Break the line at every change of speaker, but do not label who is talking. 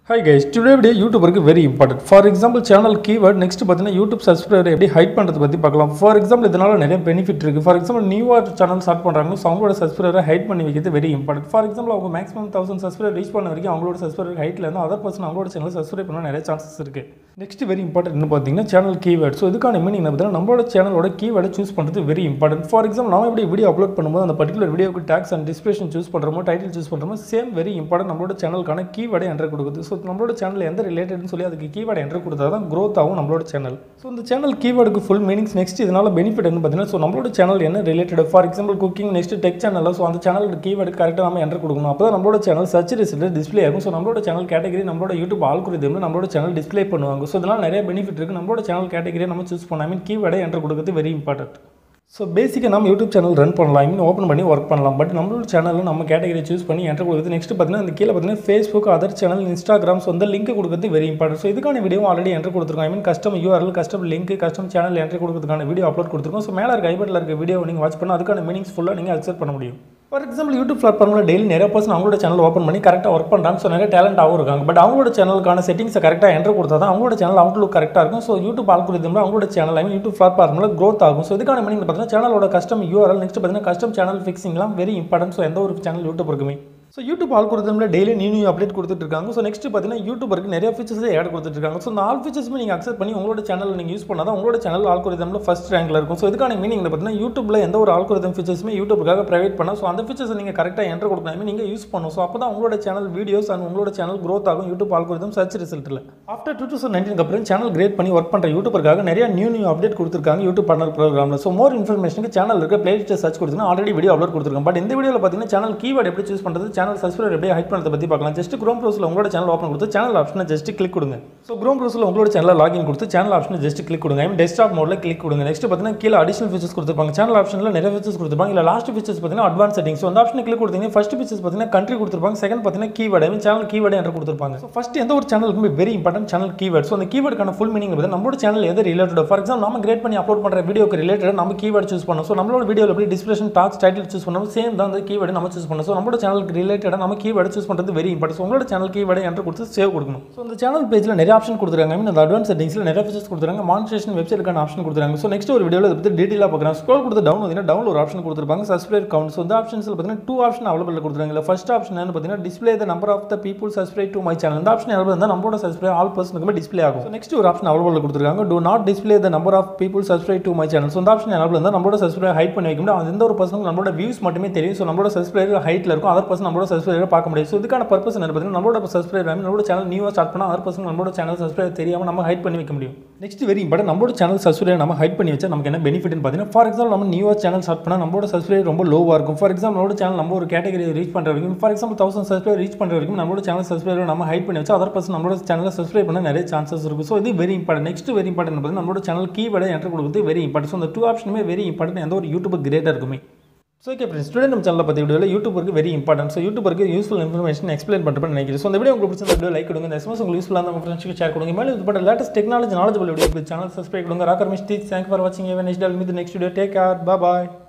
Hi guys today video யூடியூபருக்கு very important for example channel keyword next பார்த்தீங்கன்னா YouTube subscriber எப்படி hide பண்ணுறது பற்றி பார்க்கலாம் ஃபார் எக்ஸாம்பிள் இதனால நிறைய பெனிஃபிட் இருக்குது ஃபார் எக்ஸாம்பிள் நியூவாக சேனல் ஸ்டார்ட் பண்ணுறாங்க ஸோ அவங்களோட சப்ஸ்கிரைபரை ஹைட் பண்ணி வைக்கிறது வெரி இம்பார்ட்டன்ட் ஃபார் எக்ஸாம்பிள் அவங்க மேக்ஸிமம் தௌசண்ட் சப்ஸ்கிரைபர் ரீச் பண்ண வரைக்கும் அவங்களோட சப்ஸ்கிரைபர் ஹைட்டில் இருந்து அதர் பர்சன் அவங்களோட சேனல் சப்ஸ்கிரைப் பண்ண நிறைய சான்சஸ் இருக்குது நெக்ஸ்ட் வெரி இம்பார்ட்டன்ட் என்ன பார்த்தீங்கன்னா சேனல் கீவேர்ட் ஸோ இதுக்கான மீனிங் என்ன பார்த்தீங்கன்னா நம்மளோட சேனலோட கீவேர்டை சூஸ் பண்ணுறது வெரி இம்பார்ட்டன்ட் ஃபார் எக்ஸாம்பிள் நம்ம எப்படி வீடியோ அப்லோட் பண்ணும்போது அந்த பர்டிகுலர் வீடியோக்கு டேக்ஸ் அண்ட் டிஸ்கிரிப்ஷன் சூஸ் பண்ணுறோமோ டைட்டில் சூஸ் பண்ணுறோமோ சேம் வெரி இம்பார்ட்டன்ட் நம்மளோட சேனலுக்கான கீவேர்டை என்ட்ரு கொடுக்குது ஸோ நம்மளோட சேனல் எந்த ரிலேட்டட்னு சொல்லி அதுக்கு கீவேர்டு என்ட்ரு கொடுத்தா தான் growth ஆகும் நம்மளோட சேனல் ஸோ இந்த சேனல் கீவேர்டுக்கு ஃபுல் மீனிங்ஸ் நெக்ஸ்ட் இதனால பெனிஃபிட் என்ன பார்த்தீங்கன்னா ஸோ நம்மளோட சேனல் என்ன related for example cooking next tech channel so அந்த சேனல் கீவேர்டு கரெக்டாக நம்ம என்ட்ரு கொடுக்கணும் அப்போ தான் நம்மளோட சேனல் சர்ச் ரிசல்ட் டிஸ்ப்ளே ஆகும் ஸோ நம்மளோட சேனல் கேட்டகரி நம்மளோட யூடியூப் ஆல்குரிதம்ல நம்மளோட சேனல் டிஸ்ப்ளே பண்ணுவாங்க ஸோ இதனால் நிறைய பெனிஃபிட் இருக்குது நம்மளோட சேனல் கேட்டகரியை நம்ம சூஸ் பண்ண ஐ மீன் கீவேர்டை என்ட்ரு கொடுக்குறது வெரி இம்பார்ட்டன்ட் ஸோ பேசிக்காக நம்ம யூடியூப் சேனல் ரன் பண்ணலாம் ஐ மீன் ஓப்பன் பண்ணி ஒர்க் பண்ணலாம் பட் நம்மளோட சேனலில் நம்ம கேட்டகரி சூஸ் பண்ணி என்ட்ரு கொடுக்குறது நெக்ஸ்ட் பார்த்தீங்கன்னா இந்த கீழே பார்த்தீங்கன்னா Facebook other channel Instagram so இந்த லிங்க் கொடுக்குறது வெரி இம்பார்ட்டன்ட் ஸோ இதுக்கான வீடியோ ஆல்ரெடி என்ட்ரு கொடுத்துருக்கோம் I mean custom URL custom link custom channel entry கொடுக்கறதுக்கான வீடியோ அப்லோட் கொடுத்துருக்கோம் ஸோ மேலே இருக்க ஐபட்டில் இருக்க வீடியோ நீங்கள் வாட்ச் பண்ணால் அதுக்கான மீனிங்ஸ் ஃபுல்லாக நீங்கள் அக்செப்ட் பண்ண முடியும் ஃபார் எக்ஸாம்பிள் யூடியூப் பிளாட்ஃபார்மில் டெய்லி நிறைய பர்சன் அவங்களோட சேனல் ஓப்பன் பண்ணி கரெக்டாக ஒர்க் பண்ணுறாங்க ஸோ நிறைய டேலண்டாகவும் இருக்காங்க பட் அவங்களோட சேனலுக்கான செட்டிங்ஸை கரெக்டாக என்ட்ரு கொடுத்தா தான் அவங்களோட சேனல் அவுட்லுக் கரெக்டாக இருக்கும் ஸோ யூடியூப் ஆல்குரிதமில் அவங்களோட சேனல் ஐ மீன் யூடியூப் பிளாட்ஃபார்மில் growth ஆகும் ஸோ இதுக்கான மீனிங் பார்த்தீங்கன்னா சேனலோட கஸ்டம் யூஆர்எல் நெக்ஸ்ட் பார்த்தீங்கன்னா கஸ்டம் சேனல் ஃபிக்ஸிங்லாம் வெரி இம்பார்ட்டன்ட் ஸோ எந்த ஒரு சேனல் யூடியூப் இருக்குமே ஸோ யூடியூப் ஆல்குரிதமில் டெய்லி நியூ நியூ அப்டேட் கொடுத்துட்டு இருக்காங்க ஸோ நெக்ஸ்ட் பார்த்தீங்கன்னா யூடியூபருக்கு நிறைய ஃபீச்சர்ஸ் ஆட் கொடுத்துட்டு இருக்காங்க ஸோ இந்த ஆல் ஃபீச்சர்ஸுமே நீங்கள் அக்செப்ட் பண்ணி உங்களோட சேனல் நீங்கள் யூஸ் பண்ணால் தான் உங்களோட சேனல் ஆல்குரிதமில் ஃபஸ்ட் ரேங்கில் இருக்கும் ஸோ இதுக்கான மீனிங் பார்த்தீங்கன்னா யூடியூப்ல எந்த ஒரு ஆல்குரிதம் ஃபீச்சர்ஸுமே யூடியூப்காக ப்ரைவேட் பண்ணால் ஸோ அந்த ஃபீச்சர்ஸ் நீங்கள் கரெக்டாக என்ட்ரு கொடுக்கணும் நீங்கள் யூஸ் பண்ணணும் ஸோ அப்போ தான் உங்களோட சேனல் வீடியோஸ் அண்ட் உங்களோட சேனல் growth ஆகும் யூடியூப் ஆல்குரிதம் சர்ச் ரிசல்ட்டில் ஆஃப்டர் டூ தௌசண்ட் நைன்டீன் அப்புறம் சேனல் கிரியேட் பண்ணி ஒர்க் பண்ணுற யூடியூபருக்காக நிறைய நியூ நியூ அப்டேட் கொடுத்துருக்காங்க யூடியூப் பார்ட்னர் ப்ரோக்ராமில் ஸோ மோர் இன்ஃபர்மேஷனுக்கு சேனல் இருக்க பிளேலிஸ்ட்டை சர்ச் கொடுத்தீங்கன்னா ஆல்ரெடி வீடியோ அப்லோட் கொடுத்துருக்கோம் பட் இந்த வீடியோவில் பார்த்தீங்கன்னா சேனல் கீவேர்டு எப்படி சூஸ் பண்ணுறது சேனல் சப்ஸ்கிரைபர் எப்படி ஹைட் பண்ணுறதை பற்றி பார்க்கலாம் ஜஸ்ட் குரோம் ப்ரோஸில் உங்களோட சேனல் ஓப்பன் கொடுத்து சேனல் ஆப்ஷனை ஜஸ்ட் கிளிக் கொடுங்க ஸோ குரோம் ப்ரோஸில் உங்களோட சேனல் லாகின் கொடுத்து சேனல் ஆப்ஷனை ஜஸ்ட் கிளிக் கொடுங்க ஐ மீன் டெஸ்க்டாப் மோடில் கிளிக் கொடுங்க நெக்ஸ்ட் பார்த்தீங்கன்னா கீழே அடிஷனல் ஃபீச்சர்ஸ் கொடுத்துருப்பாங்க சேனல் ஆப்ஷனில் நிறைய ஃபீச்சர்ஸ் கொடுத்துருப்பாங்க இல்லை லாஸ்ட் ஃபீச்சர்ஸ் பார்த்தீங்கன்னா அட்வான்ஸ் செட்டிங்ஸ் ஸோ அந்த ஆப்ஷனை கிளிக் கொடுத்தீங்கன்னா ஃபர்ஸ்ட் ஃபீச்சர்ஸ் பார்த்தீங்கன்னா கண்ட்ரி கொடுத்துருப்பாங்க செகண்ட் பார்த்தீங்கன்னா keyword I mean channel keyword என்று கொடுத்துருப்பாங்க ஸோ ஃபஸ்ட் எந்த ஒரு சேனலுக்குமே very important channel keyword so அந்த கீவேர்டுக்கான ஃபுல் மீனிங் பார்த்தீங்கன்னா நம்மளோட சேனல் எது ரிலேட்டட் ஃபார் எக்ஸாம்பிள் நம்ம கிரியேட் பண்ணி அப்லோட் பண்ணுற வீடியோக்கு ரிலேட்டட் நம்ம கீவேர்டு சூஸ் பண்ணோம் ஸோ நம்மளோட வீடியோவில் எப்படி டிஸ்கிரிப்ஷன் டாக்ஸ் டைட்டில் சூஸ் பண்ணோம் சேம் தான் அந்த கீவேர்டு நம்ம சூஸ் பண்ணோம் ஸோ நம்மளோட சேனலுக்கு ரிலேட்டடாக நம்ம கீவேர்டு சூஸ் பண்ணுறது வெரி இம்பார்ட்டன்ட் ஸோ உங்களோட சேனல் கீவேர்டு என்று கொடுத்து சேவ் கொடுக்கணும் ஸோ இந்த சேனல் பேஜில் நிறைய ஆப்ஷன் கொடுத்துருக்காங்க ஐ மீன் அந்த அட்வான்ஸ் செட்டிங்ஸில் நிறைய ஃபீச்சர்ஸ் கொடுத்துருக்காங்க மானிட்டேஷன் வெப்சைட்டுக்கான ஆப்ஷன் கொடுத்துருக்காங்க ஸோ நெக்ஸ்ட் ஒரு வீடியோவில் இதை பற்றி டீட்டெயிலாக பார்க்குறேன் ஸ்க்ரோல் கொடுத்து டவுன் வந்தீங்கன்னா டவுன் ஒரு ஆப்ஷன் கொடுத்துருப்பாங்க சப்ஸ்கிரைப் கவுண்ட் ஸோ இந்த ஆப்ஷன்ஸில் பார்த்தீங்கன்னா டூ ஆப்ஷன் அவைலபிள் கொடுத்துருக்காங்க ஃபர்ஸ்ட் ஆப்ஷன் என்ன பார்த்தீங்கன்னா display the number of the people subscribe to my channel இந்த ஆப்ஷன் அவைலபிள் இருந்தால் நம்மளோட சப்ஸ்கிரைப் ஆல் பர்சனுக்குமே டிஸ்பிளே ஆகும் ஸோ நெக்ஸ்ட் ஒரு ஆப்ஷன் அவைலபிள் கொடுத்துருக்காங்க do not display the number of people subscribe to my channel so இந்த option available இருந்தால் நம்மளோட சப்ஸ்கிரைப் ஹைட் பண்ணி வைக்க முடியும் அது எந்த ஒரு பர்சனுக்கு நம்மளோட வியூஸ் மட்டுமே தெரியும் ஸோ நம்மளோட சப்ஸ்கிரைபர் ஹைட்டில் இருக்கும் அதர் பர்சன் நம்மளோட சப்ஸ்கிரைபர் பார்க்க முடியும் ஸோ இதுக்கான பர்பஸ் என்ன பார்த்தீங்கன்னா நம்மளோட சப்ஸ்கிரைபர் நம்மளோட சேனல் நியூவாக ஸ்டார்ட் பண்ணால் அதர் பர்சன் நம்மளோட சேனல் சப்ஸ்கிரைப் தெரியாமல் நம்ம ஹைட் பண்ணி வைக்க முடியும் நெக்ஸ்ட் வெரி இம்பார்ட்டன் நம்மளோட சேனல் சப்ஸ்கிரைப் நம்ம ஹைட் பண்ணி வச்சா நமக்கு என்ன பெனிஃபிட்னு பார்த்தீங்கன்னா ஃபார் எக்ஸாம்பிள் நம்ம நியூவாக சேனல் ஸ்டார்ட் பண்ணால் நம்மளோட சப்ஸ்கிரைப் ரொம்ப லோவாக இருக்கும் ஃபார் எக்ஸாம்பிள் நம்மளோட சேனல் நம்ம ஒரு கேட்டகரி ரீச் பண்ணுற வரைக்கும் for example thousand subscribe reach பண்ணுற வரைக்கும் நம்மளோட சேனல் சப்ஸ்கிரைபர் நம்ம ஹைட் பண்ணி வச்சா அதர் பர்சன் நம்மளோட சேனலை சப்ஸ்கிரைப் பண்ண நிறைய சான்சஸ் இருக்கும் ஸோ இது very important next very important பார்த்தீங்கன்னா நம்மளோட சேனல் கீவேர்டை என்ட்ரு கொடுக்குறது வெரி இம்பார்ட்டன் ஸோ இந்த டூ ஆப்ஷனுமே வெரி இம்பார்ட்டன் எந்த ஒரு யூடியூப் கிரேட்டாக இருக்குமே ஸோ ஓகே ஃப்ரெண்ட்ஸ் ஸ்டூடெண்ட் நம்ம சேனலில் பற்றி வீடியோவில் யூடியூபருக்கு வெரி இம்பார்ட்டன்ட் ஸோ யூடியூபருக்கு யூஸ்ஃபுல் இன்ஃபர்மேஷன் எக்ஸ்பிளைன் பண்ணுறேன் நினைக்கிறேன் ஸோ இந்த வீடியோ உங்களுக்கு பிடிச்ச வீடியோ லைக் கொடுங்க இந்த எஸ்எம்எஸ் உங்களுக்கு யூஸ்ஃபுல்லாக உங்கள் ஃப்ரெண்ட்ஸ்க்கு ஷேர் கொடுங்க மேலே இது but latest technology knowledge video channel subscribe கொடுங்க ராக்கர் மிஸ்டேக் தேங்க் ஃபார் வாட்சிங் even next day. I'll meet the next video. Take care. Bye bye.